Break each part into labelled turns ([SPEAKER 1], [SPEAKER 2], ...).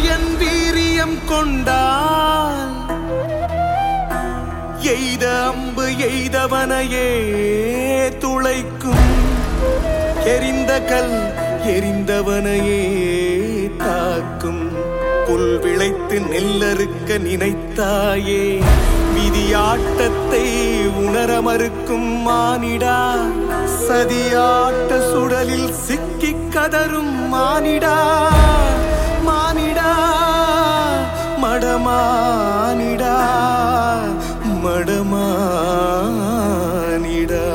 [SPEAKER 1] சூரியன் வீரியம் கொண்டால் எய்த அம்பு எய்தவனையே துளைக்கும் எரிந்த கல் எரிந்தவனையே தாக்கும் புல் விளைத்து நெல்லறுக்க நினைத்தாயே விதியாட்டத்தை உணர மறுக்கும் மானிடா சதியாட்ட சுடலில் சிக்கிக் கதரும் மானிடா மானிடா மடமானிடா மடமானிடா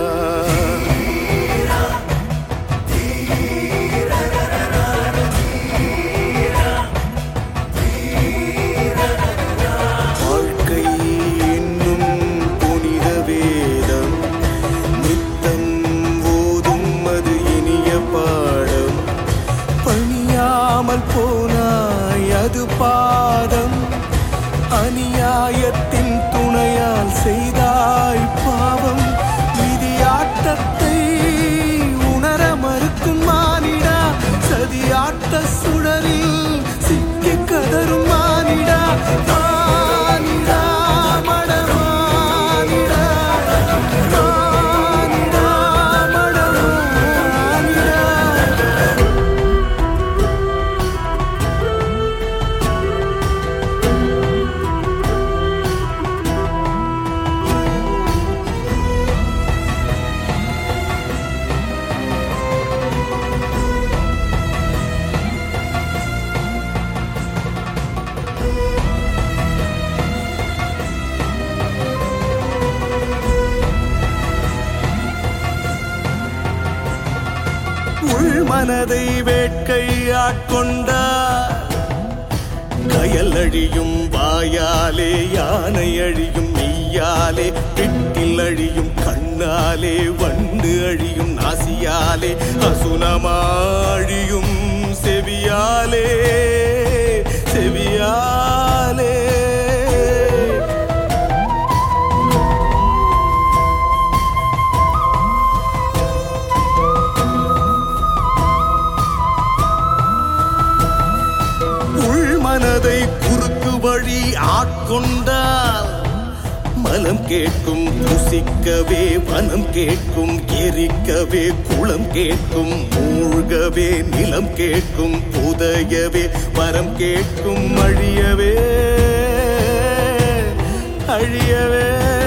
[SPEAKER 1] வாழ்க்கை என்னும் புனித வேதம் நித்தம் ஓதும் அது இனிய பாடம் பணியாமல் போனாய் அது பாதம் அநியாயத்தின் துணையால் செய்தாய் பாவம் விதியாட்டத்தை உணர மறுக்கும் மானிடா சதியாட்ட சுடரில் சிக்கி கதரும் மானிடா மானிடா மடமானிடா மானிடா மடமானிடா உள் மனதை வேட்கை ஆட்கொண்டார் கயல் அழியும் வாயாலே யானை அழியும் மெய்யாலே பெட்டில் அழியும் கண்ணாலே வண்டு அழியும் நாசியாலே அசுனமாழியும் செவியாலே செவியாலே உள் மனதை குறுக்கு வழி ஆட்கொண்டால் மனம் கேட்கும் ருசிக்கவே வனம் கேட்கும் எரிக்கவே குளம் கேட்கும் மூழ்கவே நிலம் கேட்கும் புதையவே வரம் கேட்கும் அழியவே அழியவே